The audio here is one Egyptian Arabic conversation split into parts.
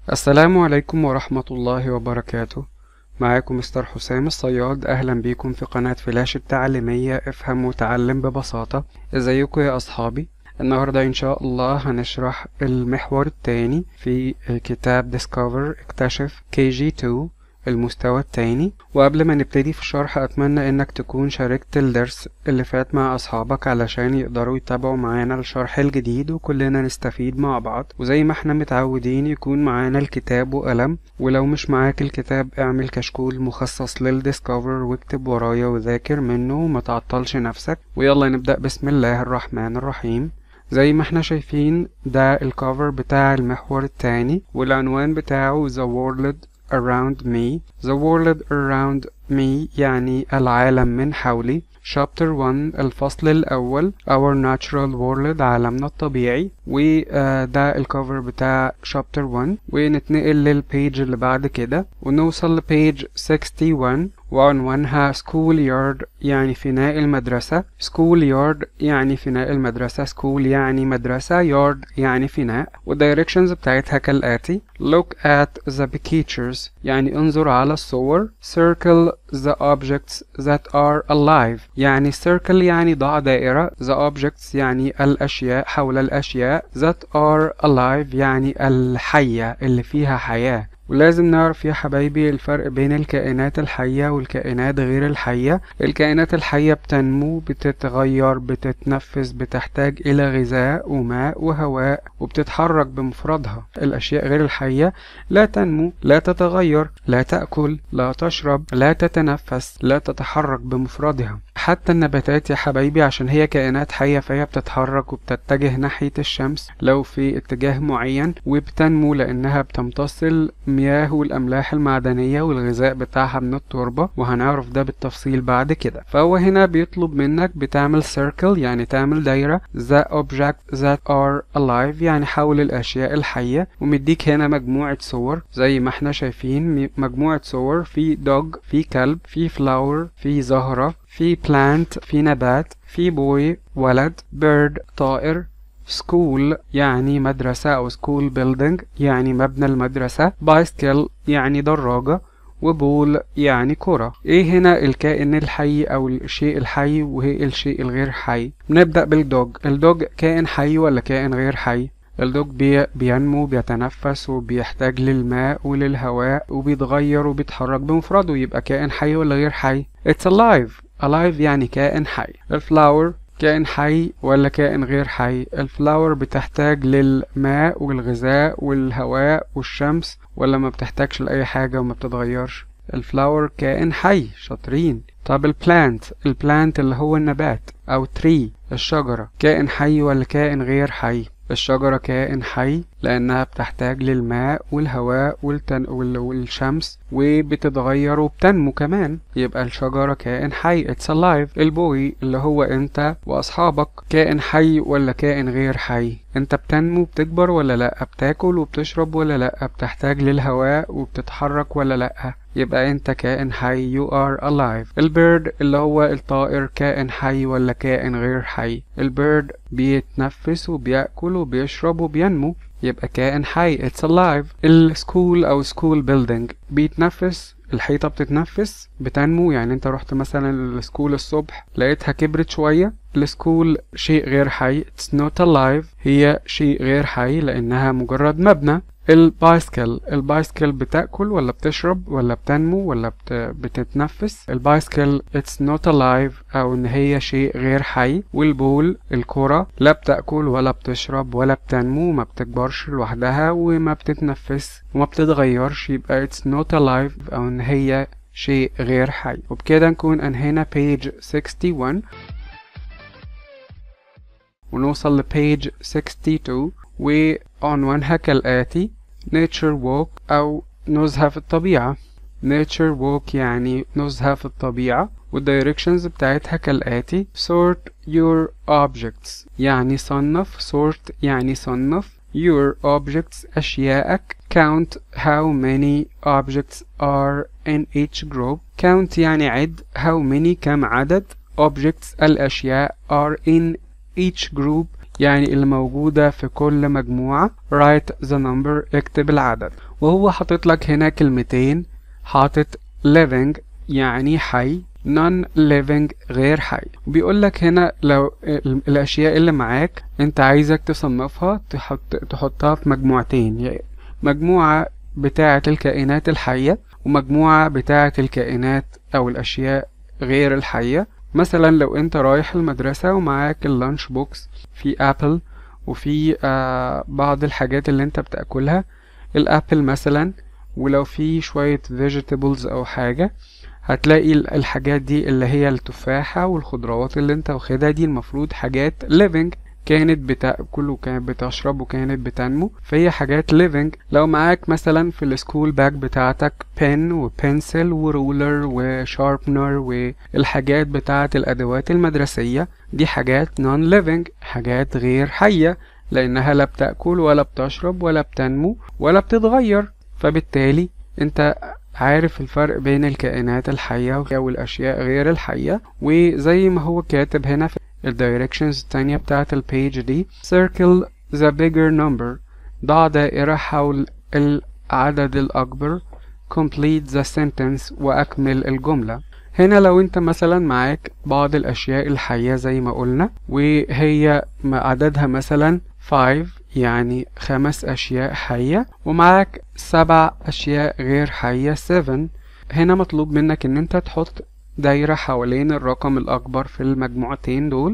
السلام عليكم ورحمة الله وبركاته معاكم مستر حسام الصياد أهلا بيكم في قناة فلاش التعليمية افهم وتعلم ببساطة ازيكم يا أصحابي النهاردة إن شاء الله هنشرح المحور التاني في كتاب Discover اكتشف KG2 المستوى التاني وقبل ما نبتدي في الشرح أتمنى إنك تكون شاركت الدرس اللي فات مع أصحابك علشان يقدروا يتابعوا معانا الشرح الجديد وكلنا نستفيد مع بعض وزي ما احنا متعودين يكون معانا الكتاب وقلم ولو مش معاك الكتاب اعمل كشكول مخصص للديسكفر واكتب ورايا وذاكر منه وما تعطلش نفسك ويلا نبدأ بسم الله الرحمن الرحيم زي ما احنا شايفين ده الكفر بتاع المحور التاني والعنوان بتاعه The World around me the world around me يعني العالم من حولي chapter 1 الفصل الأول our natural world عالمنا الطبيعي وده الكفر بتاع chapter 1 ونتنقل للبيج اللي بعد كده ونوصل لبيج 61 وعنوانها school yard يعني فناء المدرسة school yard يعني فناء المدرسة school يعني مدرسة yard يعني فناء والdirections بتاعتها كالآتي look at the pictures يعني انظر على الصور circle the objects that are alive يعني circle يعني ضع دائرة the objects يعني الأشياء حول الأشياء that are alive يعني الحية اللي فيها حياة ولازم نعرف يا حبايبي الفرق بين الكائنات الحية والكائنات غير الحية الكائنات الحية بتنمو بتتغير بتتنفس بتحتاج إلى غذاء وماء وهواء وبتتحرك بمفردها الأشياء غير الحية لا تنمو لا تتغير لا تأكل لا تشرب لا تتنفس لا تتحرك بمفردها حتى النباتات يا حبايبي عشان هي كائنات حية فهي بتتحرك وبتتجه ناحية الشمس لو في اتجاه معين وبتنمو لأنها بتمتص المياه والأملاح المعدنية والغذاء بتاعها من التربة وهنعرف ده بالتفصيل بعد كده فهو هنا بيطلب منك بتعمل circle يعني تعمل دايرة the object that are alive يعني حول الأشياء الحية ومديك هنا مجموعة صور زي ما احنا شايفين مجموعة صور في dog في كلب في flower في زهرة في plant في نبات في boy ولد bird طائر school يعني مدرسة أو school building يعني مبنى المدرسة bicycle يعني دراجة وبول يعني كرة ايه هنا الكائن الحي او الشيء الحي وايه الشيء الغير حي نبدأ بالدوج الدوج كائن حي ولا كائن غير حي الدوج بي بينمو بيتنفس وبيحتاج للماء وللهواء وبيتغير وبيتحرك بمفرده يبقى كائن حي ولا غير حي It's alive alive يعني كائن حي الفلاور كائن حي ولا كائن غير حي الفلاور بتحتاج للماء والغذاء والهواء والشمس ولا ما بتحتاجش لأي حاجة وما بتتغيرش الفلاور كائن حي شاطرين طب البلانت البلانت اللي هو النبات أو تري الشجرة كائن حي ولا كائن غير حي الشجرة كائن حي لأنها بتحتاج للماء والهواء والتن... والشمس وبتتغير وبتنمو كمان يبقى الشجرة كائن حي it's alive البوي اللي هو انت وأصحابك كائن حي ولا كائن غير حي انت بتنمو بتكبر ولا لأ بتاكل وبتشرب ولا لأ بتحتاج للهواء وبتتحرك ولا لأ يبقى انت كائن حي you are alive البيرد اللي هو الطائر كائن حي ولا كائن غير حي البيرد بيتنفس وبيأكل وبيشرب وبينمو يبقى كائن حي it's alive السكول او سكول building بيتنفس الحيطة بتتنفس بتنمو يعني انت رحت مثلا السكول الصبح لقيتها كبرت شوية السكول شيء غير حي it's not alive هي شيء غير حي لانها مجرد مبنى البايسكل البايسكل بتاكل ولا بتشرب ولا بتنمو ولا بت... بتتنفس البايسكل it's not alive او ان هي شيء غير حي والبول الكرة لا بتاكل ولا بتشرب ولا بتنمو ما بتكبرش لوحدها وما بتتنفس وما بتتغيرش يبقى it's not alive او ان هي شيء غير حي وبكده نكون انهينا page 61 ونوصل لبيج 62 وعنوانها كالآتي nature walk أو نزهة في الطبيعة nature walk يعني نزهة في الطبيعة والdirections بتاعتها كالآتي sort your objects يعني صنف sort يعني صنف your objects أشياءك count how many objects are in each group count يعني عد how many كم عدد objects الأشياء are in each group يعني الموجودة في كل مجموعة write the number اكتب العدد وهو حاطط لك هنا كلمتين حاطط living يعني حي non living غير حي بيقول لك هنا لو الاشياء اللي معاك انت عايزك تصنفها تحط تحطها في مجموعتين يعني مجموعة بتاعة الكائنات الحية ومجموعة بتاعة الكائنات او الاشياء غير الحية مثلا لو انت رايح المدرسة ومعاك اللانش بوكس في ابل وفي آه بعض الحاجات اللي انت بتاكلها الابل مثلا ولو في شوية vegetables او حاجة هتلاقي الحاجات دي اللي هي التفاحة والخضروات اللي انت واخدها دي المفروض حاجات living كانت بتاكل وكانت بتشرب وكانت بتنمو فهي حاجات living لو معاك مثلا في السكول باج بتاعتك بن وبنسل ورولر وشاربنر والحاجات بتاعت الادوات المدرسية دي حاجات non living حاجات غير حية لانها لا بتاكل ولا بتشرب ولا بتنمو ولا بتتغير فبالتالي انت عارف الفرق بين الكائنات الحية والأشياء غير الحية وزي ما هو كاتب هنا في الدايركشنز التانية بتاعة البيج دي circle the bigger number ضع دائرة حول العدد الأكبر complete the sentence وأكمل الجملة هنا لو انت مثلا معاك بعض الأشياء الحية زي ما قلنا وهي عددها مثلا 5 يعني خمس أشياء حية ومعاك سبع أشياء غير حية 7 هنا مطلوب منك إن أنت تحط دايرة حوالين الرقم الأكبر في المجموعتين دول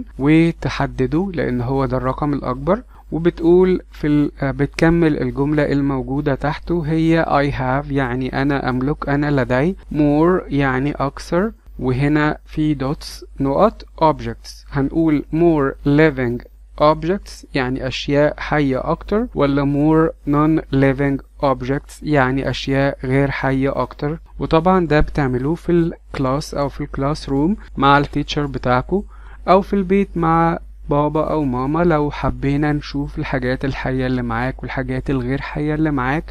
وتحدده لأن هو ده الرقم الأكبر وبتقول في ال... بتكمل الجملة الموجودة تحته هي I have يعني أنا أملك أنا لدي more يعني أكثر وهنا في دوتس نقط objects هنقول more living objects يعني أشياء حية أكتر ولا more non-living objects يعني أشياء غير حية أكتر وطبعا ده بتعملوه في الكلاس أو في الكلاس روم مع التيتشر بتاعكو أو في البيت مع بابا أو ماما لو حبينا نشوف الحاجات الحية اللي معاك والحاجات الغير حية اللي معاك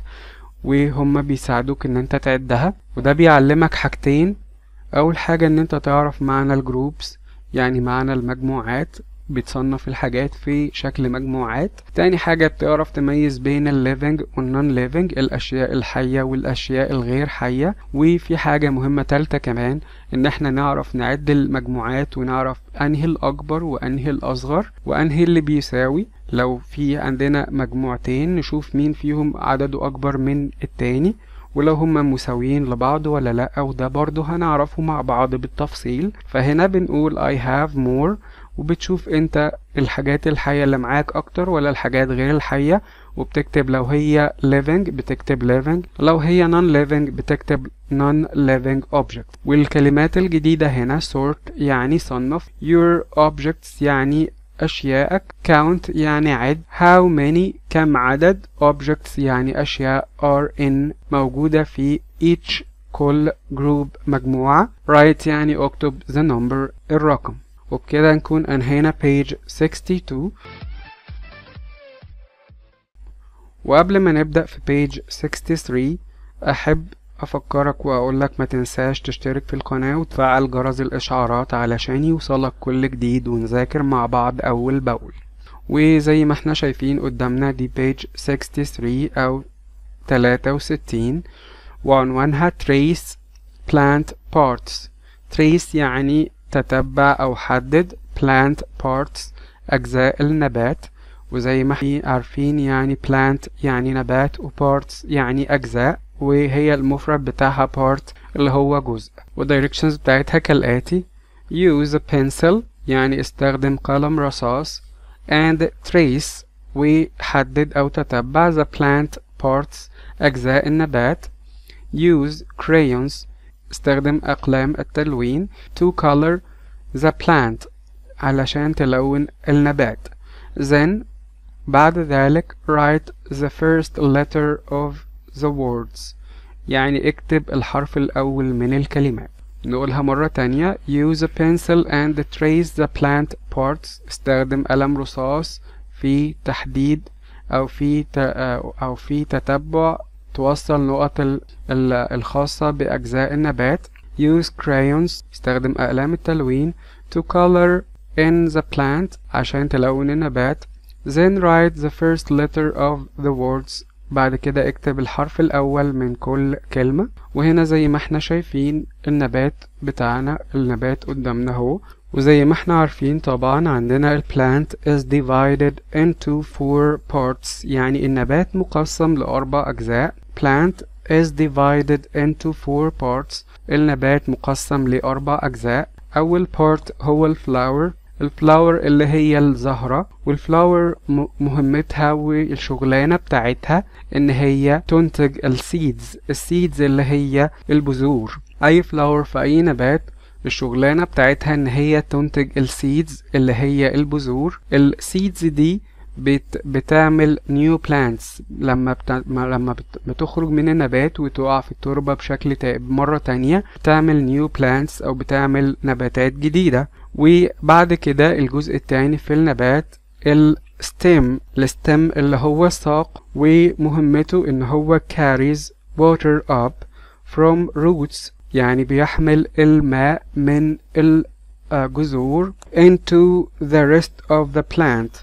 وهم بيساعدوك ان انت تعدها وده بيعلمك حاجتين اول حاجة ان انت تعرف معنى الجروبس يعني معنى المجموعات بتصنف الحاجات في شكل مجموعات تاني حاجة بتعرف تميز بين الليفنج والنون ليفنج الأشياء الحية والأشياء الغير حية وفي حاجة مهمة تالتة كمان إن احنا نعرف نعد المجموعات ونعرف أنهي الأكبر وأنهي الأصغر وأنهي اللي بيساوي لو في عندنا مجموعتين نشوف مين فيهم عدده أكبر من التاني ولو هما مساويين لبعض ولا لأ وده برضو هنعرفه مع بعض بالتفصيل فهنا بنقول I have more وبتشوف انت الحاجات الحية اللي معاك اكتر ولا الحاجات غير الحية وبتكتب لو هي living بتكتب living لو هي non living بتكتب non living object والكلمات الجديدة هنا sort يعني صنف your objects يعني أشياءك count يعني عد how many كم عدد objects يعني أشياء are in موجودة في each كل جروب مجموعة write يعني اكتب the number الرقم وبكده نكون انهينا page 62 وقبل ما نبدأ في page 63 أحب أفكرك وأقولك ما تنساش تشترك في القناة وتفعل جرس الإشعارات علشان يوصلك كل جديد ونذاكر مع بعض أول بأول وزي ما احنا شايفين قدامنا دي page 63 أو 63 وعنوانها trace plant parts trace يعني تتبع أو حدد plant parts أجزاء النبات وزي ما احنا عارفين يعني plant يعني نبات و parts يعني أجزاء وهي المفرد بتاعها part اللي هو جزء والdirections بتاعتها كالآتي use a pencil يعني استخدم قلم رصاص and trace وحدد أو تتبع the plant parts أجزاء النبات use crayons استخدم أقلام التلوين to color the plant علشان تلون النبات then بعد ذلك write the first letter of the words يعني اكتب الحرف الأول من الكلمات نقولها مرة تانية use a pencil and trace the plant parts استخدم قلم رصاص في تحديد أو في أو في تتبع توصل نقط الخاصة بأجزاء النبات use crayons استخدم أقلام التلوين to color in the plant عشان تلون النبات then write the first letter of the words بعد كده اكتب الحرف الأول من كل كلمة وهنا زي ما احنا شايفين النبات بتاعنا النبات قدامنا اهو وزي ما احنا عارفين طبعا عندنا ال plant is divided into four parts يعني النبات مقسم لأربع أجزاء plant is divided into four parts النبات مقسم لأربع أجزاء أول part هو الفلاور الفلاور اللي هي الزهرة والفلاور مهمتها والشغلانة بتاعتها ان هي تنتج السيدز السيدز اللي هي البذور اي فلاور في اي نبات الشغلانة بتاعتها ان هي تنتج السيدز اللي هي البذور السيدز دي بت بتعمل نيو بلانتس لما بتا... لما بت... بتخرج من النبات وتقع في التربة بشكل تا... مرة تانية بتعمل نيو بلانتس او بتعمل نباتات جديدة وبعد كده الجزء التاني في النبات الستيم الستيم اللي هو الساق ومهمته ان هو carries water up from roots يعني بيحمل الماء من الجذور into the rest of the plant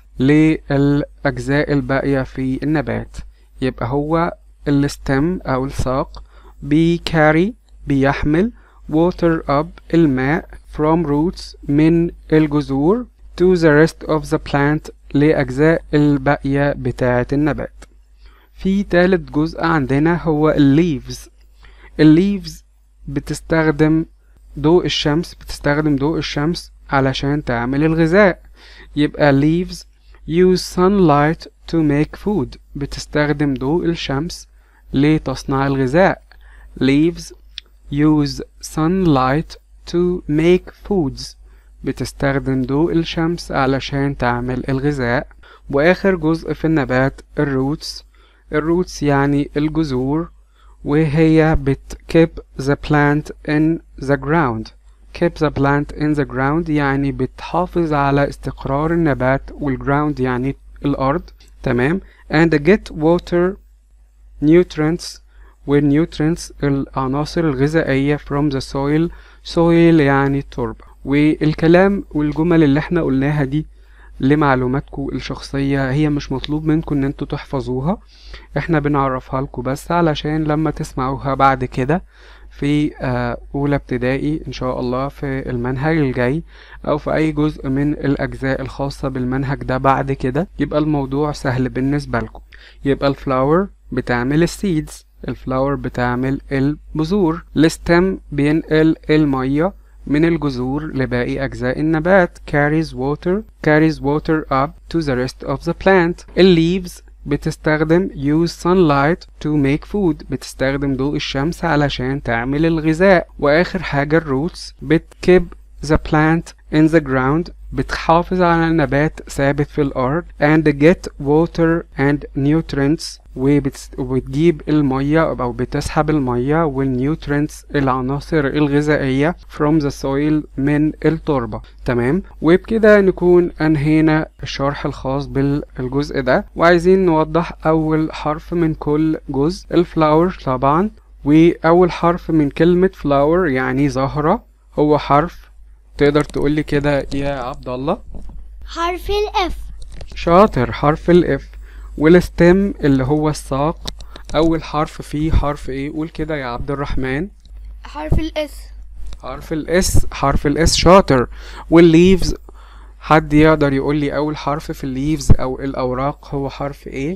للأجزاء الباقية في النبات يبقى هو الستم أو الساق بيكاري بيحمل water up الماء from roots من الجذور to the rest of the plant لأجزاء الباقية بتاعة النبات في تالت جزء عندنا هو الليفز الليفز بتستخدم ضوء الشمس بتستخدم ضوء الشمس علشان تعمل الغذاء يبقى leaves use sunlight to make food بتستخدم ضوء الشمس لتصنع الغذاء leaves use sunlight to make foods بتستخدم ضوء الشمس علشان تعمل الغذاء وآخر جزء في النبات الروتس الروتس يعني الجذور وهي بت keep the plant in the ground keep the plant in the ground يعني بتحافظ على استقرار النبات والground يعني الأرض تمام and get water nutrients والnutrients العناصر الغذائية from the soil soil يعني التربة والكلام والجمل اللي احنا قلناها دي لمعلوماتكم الشخصية هي مش مطلوب منكم ان انتوا تحفظوها احنا بنعرفها لكم بس علشان لما تسمعوها بعد كده في أولى ابتدائي إن شاء الله في المنهج الجاي أو في أي جزء من الأجزاء الخاصة بالمنهج ده بعد كده يبقى الموضوع سهل بالنسبة لكم يبقى الفلاور بتعمل السيدز الفلاور بتعمل البذور الستم بينقل المية من الجذور لباقي أجزاء النبات carries water carries water up to the rest of the plant leaves بتستخدم use sunlight to make food بتستخدم ضوء الشمس علشان تعمل الغذاء وآخر حاجة الروتس بتكب the plant in the ground بتحافظ على النبات ثابت في الأرض and get water and nutrients وبتجيب المية أو بتسحب المية والنيوترينتس العناصر الغذائية from the soil من التربة تمام وبكده نكون أنهينا الشرح الخاص بالجزء ده وعايزين نوضح أول حرف من كل جزء الفلاور طبعا وأول حرف من كلمة فلاور يعني زهرة هو حرف تقدر تقولي كده يا عبد الله حرف الاف شاطر حرف الاف والستم اللي هو الساق اول حرف فيه حرف ايه قول كده يا عبد الرحمن حرف الاس حرف الاس حرف الاس شاطر والليفز حد يقدر يقول لي اول حرف في الليفز او الاوراق هو حرف ايه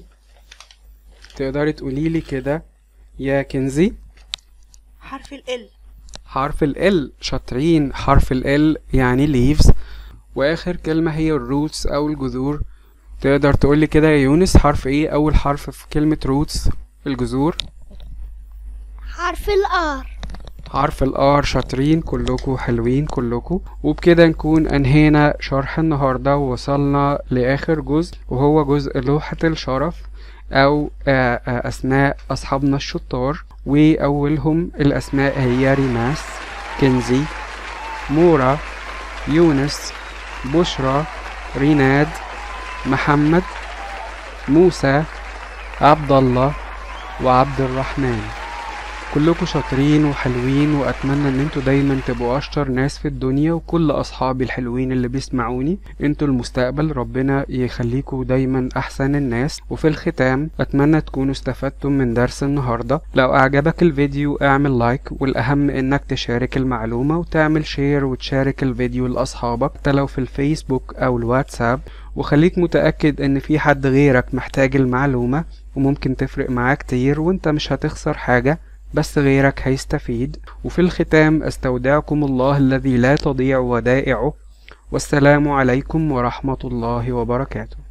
تقدري تقولي لي كده يا كنزي حرف ال حرف ال شاطرين حرف ال يعني leaves واخر كلمة هي الروتس او الجذور تقدر تقولي كده يا يونس حرف ايه اول حرف في كلمة روتس الجذور حرف الار حرف الار شاطرين كلكم حلوين كلكم وبكده نكون انهينا شرح النهارده ووصلنا لاخر جزء وهو جزء لوحة الشرف او آآ آآ اسماء اصحابنا الشطار واولهم الاسماء هي ريماس كنزي مورا يونس بشرى ريناد محمد موسى عبد الله وعبد الرحمن كلكم شاطرين وحلوين واتمنى ان انتوا دايما تبقوا اشطر ناس في الدنيا وكل اصحابي الحلوين اللي بيسمعوني انتوا المستقبل ربنا يخليكوا دايما احسن الناس وفي الختام اتمنى تكونوا استفدتم من درس النهاردة لو اعجبك الفيديو اعمل لايك والاهم انك تشارك المعلومة وتعمل شير وتشارك الفيديو لاصحابك حتى لو في الفيسبوك او الواتساب وخليك متأكد ان في حد غيرك محتاج المعلومة وممكن تفرق معاه كتير وانت مش هتخسر حاجة بس غيرك هيستفيد وفي الختام استودعكم الله الذي لا تضيع ودائعه والسلام عليكم ورحمة الله وبركاته